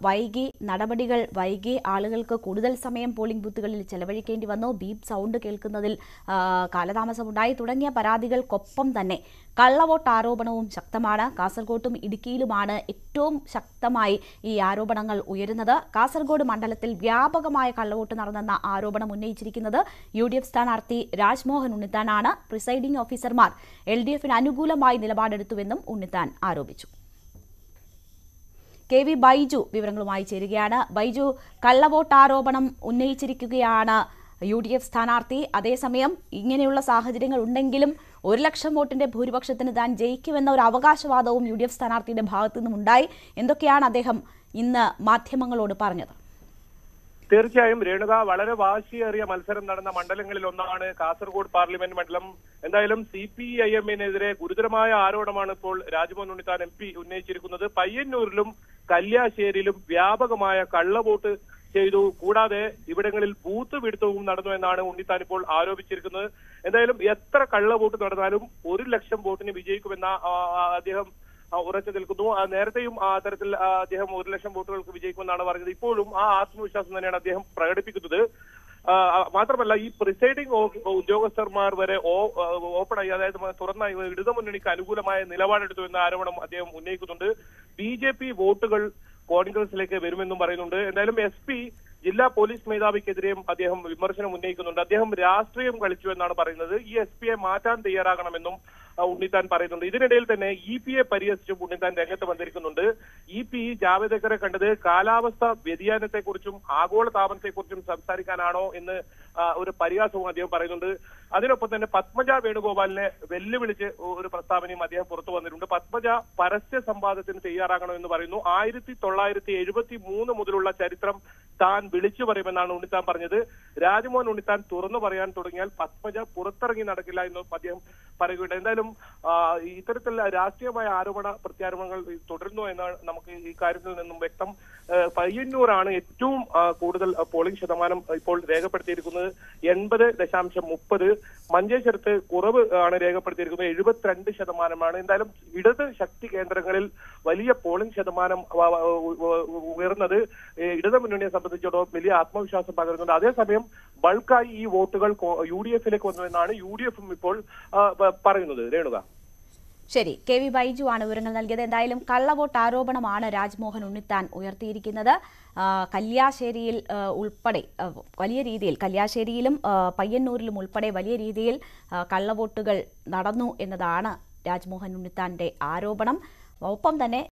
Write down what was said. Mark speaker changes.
Speaker 1: വൈകി നടപടികൾ വൈകി ആളുകൾക്ക് കൂടുതൽ സമയം പോളിംഗ് ബൂത്തുകളിൽ ചെലവഴിക്കേണ്ടി വന്നു ബീപ് സൗണ്ട് കേൾക്കുന്നതിൽ ആ, കാലതാമസമുണ്ടായി തുടങ്ങിയ പരാതികൾക്കൊപ്പം തന്നെ കള്ളവോട്ട് ആരോപണവും ശക്തമാണ് കാസർഗോട്ടും ഇടുക്കിയിലുമാണ് ഏറ്റവും ശക്തമായി ഈ ആരോപണങ്ങൾ ഉയരുന്നത് കാസർഗോഡ് മണ്ഡലത്തിൽ വ്യാപകമായ കള്ളവോട്ട് നടന്നെന്ന ആരോപണം ഉന്നയിച്ചിരിക്കുന്നത് യു ഡി എഫ് സ്ഥാനാർത്ഥി രാജ്മോഹൻ ഉണ്ണിത്താനാണ് പ്രിസൈഡിംഗ് ഓഫീസർമാർ എൽ ഡി എഫിന് അനുകൂലമായി നിലപാടെടുത്തുവെന്നും ഉണ്ണിത്താൻ ആരോപിച്ചു കെ വി ബൈജു വിവരങ്ങളുമായി ചേരുകയാണ് ബൈജു കള്ളവോട്ട് ആരോപണം ഉന്നയിച്ചിരിക്കുകയാണ് യു ഡി എഫ് സ്ഥാനാർത്ഥി അതേസമയം ഇങ്ങനെയുള്ള സാഹചര്യങ്ങൾ ഉണ്ടെങ്കിലും ഒരു ലക്ഷം വോട്ടിന്റെ ഭൂരിപക്ഷത്തിന് താൻ ജയിക്കുമെന്ന ഒരു അവകാശവാദവും യു ഡി എഫ് സ്ഥാനാർത്ഥിയുടെ ഭാഗത്തു നിന്നും ഉണ്ടായി എന്തൊക്കെയാണ് അദ്ദേഹം ഇന്ന് മാധ്യമങ്ങളോട് പറഞ്ഞത്
Speaker 2: തീർച്ചയായും രേണുക വളരെ വാശിയേറിയ മത്സരം നടന്ന മണ്ഡലങ്ങളിൽ ഒന്നാണ് കാസർഗോഡ് പാർലമെന്റ് മണ്ഡലം എന്തായാലും സി പി ഐ എമ്മിനെതിരെ ഗുരുതരമായ ആരോപണമാണ് ഇപ്പോൾ രാജ്മോഹൻ ഉണ്ണിത്താൻ എം പി ഉന്നയിച്ചിരിക്കുന്നത് പയ്യന്നൂരിലും കല്യാശ്ശേരിയിലും വ്യാപകമായ കള്ളവോട്ട് ചെയ്തു കൂടാതെ ഇവിടങ്ങളിൽ ബൂത്ത് പിടുത്തവും നടന്നു എന്നാണ് ഉണ്ണിത്താൻ ഇപ്പോൾ ആരോപിച്ചിരിക്കുന്നത് എന്തായാലും എത്ര കള്ളവോട്ട് നടന്നാലും ഒരു ലക്ഷം വോട്ടിന് വിജയിക്കുമെന്ന ആ, ആ, അദ്ദേഹം ആ, ഉറച്ചു നിൽക്കുന്നു ആ, നേരത്തെയും ആ തരത്തിൽ ആ, അദ്ദേഹം ഒരു ലക്ഷം വോട്ടുകൾക്ക് വിജയിക്കുമെന്നാണ് പറഞ്ഞത് ഇപ്പോഴും ആ ആത്മവിശ്വാസം തന്നെയാണ് അദ്ദേഹം പ്രകടിപ്പിക്കുന്നത് ആ, ആ, മാത്രമല്ല ഈ പ്രിസൈഡിംഗ് ഉദ്യോഗസ്ഥന്മാർ വരെ ഓ- ആ, ഓപ്പണായി അതായത് തുറന്ന ഇടതുമുന്നണിക്ക് അനുകൂലമായ നിലപാടെടുത്തു എന്ന ആരോപണം അദ്ദേഹം ഉന്നയിക്കുന്നുണ്ട് ബി ജെ പി വോട്ടുകൾ കോൺഗ്രസിലേക്ക് വരുമെന്നും പറയുന്നുണ്ട് എന്തായാലും എസ് പി ജില്ലാ പോലീസ് മേധാവിക്കെതിരെയും അദ്ദേഹം വിമർശനം ഉന്നയിക്കുന്നുണ്ട് അദ്ദേഹം രാഷ്ട്രീയം കളിച്ചു എന്നാണ് പറയുന്നത് ഈ എസ് പിയെ മാറ്റാൻ തയ്യാറാകണമെന്നും ആ, ഉണ്ണിത്താൻ പറയുന്നുണ്ട് ഇതിനിടയിൽ തന്നെ ഇ പിയെ പരിഹസിച്ചും ഉണ്ണിത്താൻ രംഗത്ത് വന്നിരിക്കുന്നുണ്ട് ഇ പി ജാവദേക്കറെ കണ്ടത് കാലാവസ്ഥ വ്യതിയാനത്തെക്കുറിച്ചും ആഗോള താപനത്തെക്കുറിച്ചും സംസാരിക്കാനാണോ എന്ന് ആ, ഒരു പരിഹാസവും അദ്ദേഹം പറയുന്നുണ്ട് അതിനൊപ്പം തന്നെ പത്മജ വേണുഗോപാലിനെ വെല്ലുവിളിച്ച് ഒരു പ്രസ്താവനയും അദ്ദേഹം പുറത്തു വന്നിട്ടുണ്ട് പത്മജ പരസ്യ സംവാദത്തിന് തയ്യാറാകണമെന്ന് പറയുന്നു ആയിരത്തി തൊള്ളായിരത്തി എഴുപത്തി മൂന്ന് മുതലുള്ള ചരിത്രം താൻ വിളിച്ചു പറയുമെന്നാണ് ഉണ്ണിത്താൻ പറഞ്ഞത് രാജ്മോഹൻ ഉണ്ണിത്താൻ തുറന്നു പറയാൻ തുടങ്ങിയാൽ പത്മജ പുറത്തിറങ്ങി നടക്കില്ല എന്നും അദ്ദേഹം പറയുകയുണ്ട് എന്തായാലും ആ, ഇത്തരത്തിലുള്ള രാഷ്ട്രീയമായ ആരോപണ പ്രത്യാരോപണങ്ങൾ തുടരുന്നു എന്നാണ് നമുക്ക് ഈ കാര്യത്തിൽ നിന്നും വ്യക്തം ആ, പയ്യന്നൂരാണ് ഏറ്റവും ആ, കൂടുതൽ പോളിംഗ് ശതമാനം ഇപ്പോൾ രേഖപ്പെടുത്തിയിരിക്കുന്നത് എൺപത് ദശാംശം മുപ്പത് മഞ്ചേശ്വരത്ത് കുറവ് ആണ് രേഖപ്പെടുത്തിയിരിക്കുന്നത് എഴുപത്തിരണ്ട് ശതമാനമാണ് എന്തായാലും ഇടത് ശക്തി കേന്ദ്രങ്ങളിൽ വലിയ പോളിംഗ് ശതമാനം വ- വ- ഉ- ഉയർന്നത് ഏ, ഇടത് മുന്നണിയെ സംബന്ധിച്ചിടത്തോളം വലിയ ആത്മവിശ്വാസം പകരുന്നുണ്ട് അതേസമയം ബൾക്കായി ഈ വോട്ടുകൾ കോ- യു ഡി എഫിലേക്ക് വന്നു എന്നാണ് യു ഡി എഫും ഇപ്പോൾ ആ, പ- പറയുന്നത് രേണുക
Speaker 1: ശരി കെ വി ബൈജു ആണ് വിവരങ്ങൾ നൽകിയത് എന്തായാലും കള്ളവോട്ട് ആരോപണമാണ് രാജ്മോഹൻ ഉണ്ണിത്താൻ ഉയർത്തിയിരിക്കുന്നത് ആ, കല്യാശ്ശേരിയിൽ ആ, ഉൾപ്പെടെ ആ, വലിയ രീതിയിൽ കല്യാശ്ശേരിയിലും ആ, പയ്യന്നൂരിലും ഉൾപ്പെടെ വലിയ രീതിയിൽ ആ, കള്ളവോട്ടുകൾ നടന്നു എന്നതാണ് രാജ്മോഹൻ ഉണ്ണിത്താന്റെ ആരോപണം ഒപ്പം തന്നെ